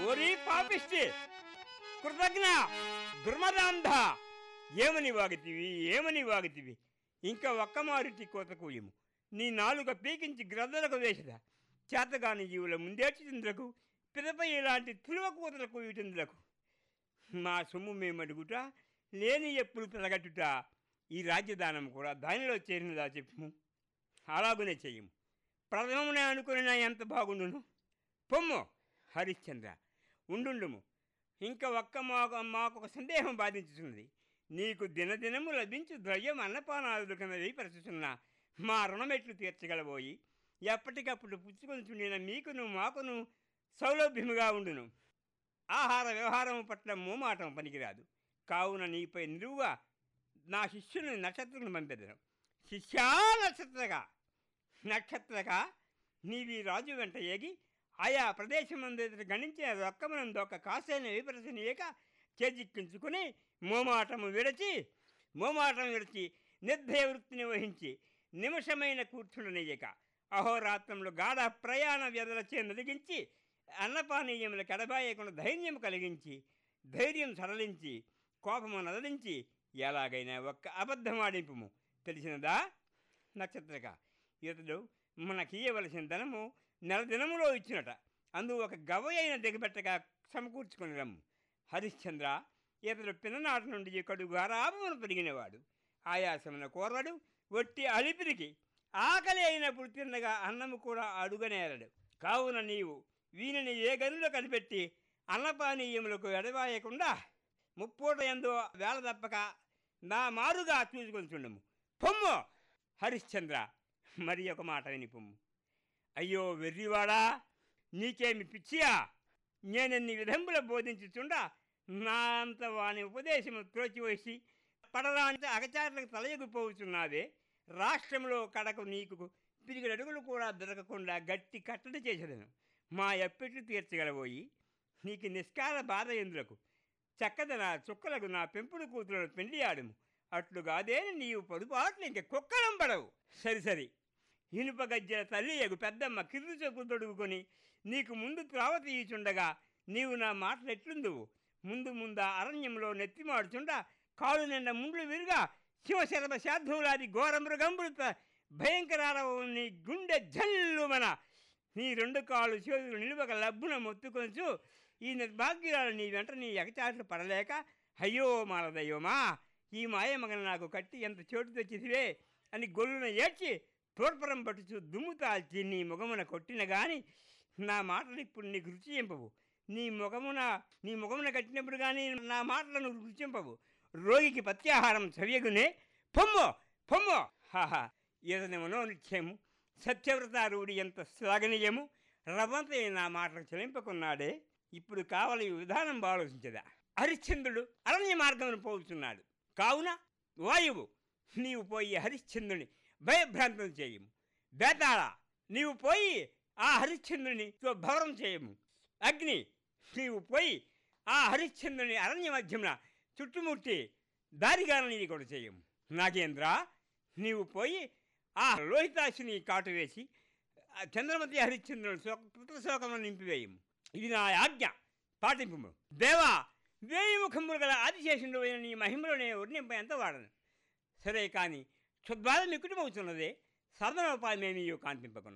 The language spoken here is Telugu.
ఓరి పాపిష్టి కృతజ్ఞ దుర్మదాంధ ఏమని వాగితివి ఏమని వాగితివి ఇంకా ఒక్క మారుటి కోత కూయము నీ నాలుక పీకించి గ్రద్దలకు వేసద చేతగాని జీవుల ముందేటి తిందులకు పిదపై ఇలాంటి తిరువ కూతలకు ఇటుందులకు మా సొమ్ము మేము అడుగుట లేని ఎప్పుడు పిలగట్టుట ఈ రాజ్యదానం కూడా దానిలో చేరినదా చెప్పుము అలాగునే చెయ్యము ప్రథమమునే అనుకుని ఎంత బాగుండును పొమ్ము హరిశ్చంద్ర ఉండుండుము ఇంకా ఒక్క మాకు మాకు ఒక సందేహం బాధించుతున్నది నీకు దినదినము లభించు ద్రవ్యం అన్నపానాదులు కింద వేయపరచుతున్న మా రుణమెట్లు తీర్చగలబోయి ఎప్పటికప్పుడు పుచ్చుకొని చుండిన మీకును మాకును సౌలభ్యముగా ఉండును ఆహార వ్యవహారం పట్ల మోమాటం పనికిరాదు కావున నీపై నిలువుగా నా శిష్యుని నక్షత్రం పంపెదను శిష్యా నక్షత్రగా నక్షత్రగా నీవి రాజు వెంట ఏగి ఆయా ప్రదేశమందు గణించిన రొక్కమనందొక కాసేన విపరచనీయక చేజిక్కించుకుని మోమాటము విడచి మోమాటం విడిచి నిర్భయ వృత్తిని వహించి నిమిషమైన కూర్చుండనీయక అహోరాత్రంలో గాఢ ప్రయాణ వ్యధలచే నలిగించి అన్నపానీయముల కడబాయకుండా ధైర్యం కలిగించి ధైర్యం సడలించి కోపము నదలించి ఎలాగైనా ఒక్క అబద్ధమాడింపుము తెలిసినదా నక్షత్రక ఇతడు మనకియ్యవలసిన ధనము నెల దినములో ఇచ్చినట అందు ఒక గవ అయిన దిగబెట్టగా సమకూర్చుకుని రమ్ము హరిశ్చంద్ర ఇతడు పిన్ననాటి నుండి కడుగు ఆరామమును పెరిగినవాడు ఆయాసమున కోరడు ఒట్టి అలిపిరికి ఆకలి అయినప్పుడు తిన్నగా అన్నము కూడా అడుగనేరడు కావున నీవు వీనిని ఏ గనిలో కనిపెట్టి అన్నపానీయములకు ఎడవాయకుండా ముప్పూట ఎందో వేళ తప్పక నా మారుగా చూసుకొని చుండము పొమ్ము హరిశ్చంద్ర మరి ఒక మాట విని పొమ్ము అయ్యో వెర్రివాడా నీకేమి పిచ్చియా నేనెన్ని విధంబుల బోధించుచుండ నా అంత వాని ఉపదేశము త్రోచివేసి పడరాని అగచారులకు తలయగిపోవుచున్నావే రాష్ట్రంలో కడకు నీకు పిరిగిన అడుగులు కూడా దొరకకుండా గట్టి కట్టడి చేసేదను మా ఎప్పెట్లు తీర్చగలబోయి నీకు నిష్కాల బాధ ఎందులకు చక్కదన చుక్కలకు నా పెంపుడు కూతురును పెండి ఆడము అట్లుగాదేని నీవు పొదుపాట్లు ఇంక కుక్కలం పడవు సరి సరి ఇనుప గజ్జల తల్లి ఎగు పెద్దమ్మ కిర్రు చెక్కు తొడుగుకొని నీకు ముందు త్రావ తీయుచుండగా నీవు నా మాటలు ఎట్లుందువు ముందు ముందా అరణ్యంలో నెత్తిమాడుచుండ కాలు నిండా ముండ్లు విరుగా శివశరభ శాధువులాది ఘోర మృగంబృత భయంకరారవు నీ గుండె జల్లుమన నీ రెండు కాళ్ళు చేతులు నిలువక లబ్బున మొత్తుకొంచు ఈ నిర్భాగ్యురాలు నీ వెంట నీ ఎగచాట్లు పడలేక అయ్యో మాలదయ్యోమా ఈ మాయమగన నాకు కట్టి ఎంత చోటు తెచ్చిదివే అని గొల్లున ఏడ్చి తోర్పరం పట్టుచు దుమ్ము తాల్చి నీ ముఖమున కొట్టిన గాని నా మాటలు ఇప్పుడు నీకు రుచింపవు నీ ముఖమున నీ ముఖమున కట్టినప్పుడు కానీ నా మాటలను రుచింపవు రోగికి పత్యాహారం చవియగునే పొమ్ము పొమ్ము హాహా ఏదైనా మనోనిత్యము సత్యవ్రతారుడి ఎంత శ్లాఘనీయము రవంత నా మాటలు చెలింపకున్నాడే ఇప్పుడు కావాలి ఈ విధానం ఆలోచించదా హరిశ్చంద్రుడు అరణ్య మార్గమును పోతున్నాడు కావున వాయువు నీవు పోయి హరిశ్చంద్రుని భయభ్రాంతం చేయము బేతాళ నీవు పోయి ఆ హరిశ్చంద్రుని భవరం చేయము అగ్ని నీవు పోయి ఆ హరిశ్చంద్రుని అరణ్య మధ్యమున చుట్టుముట్టి దారిగానని కూడా చేయము నాగేంద్ర నీవు పోయి ఆ లోహితాశిని కాటు వేసి ఆ చంద్రమతి హరిశ్చంద్రుని శోక పుత్రశోకమును నింపివేయము ఇది నా ఆజ్ఞ పాటింపు దేవా వేయి ముఖములు గల ఆదిశేషుడు అయిన నీ మహిమలోనే వర్ణింప ఎంత వాడను సరే కానీ క్షుద్బాధ మిక్కుటమవుతున్నదే సాధనోపాయమేమీ కాంతింపకును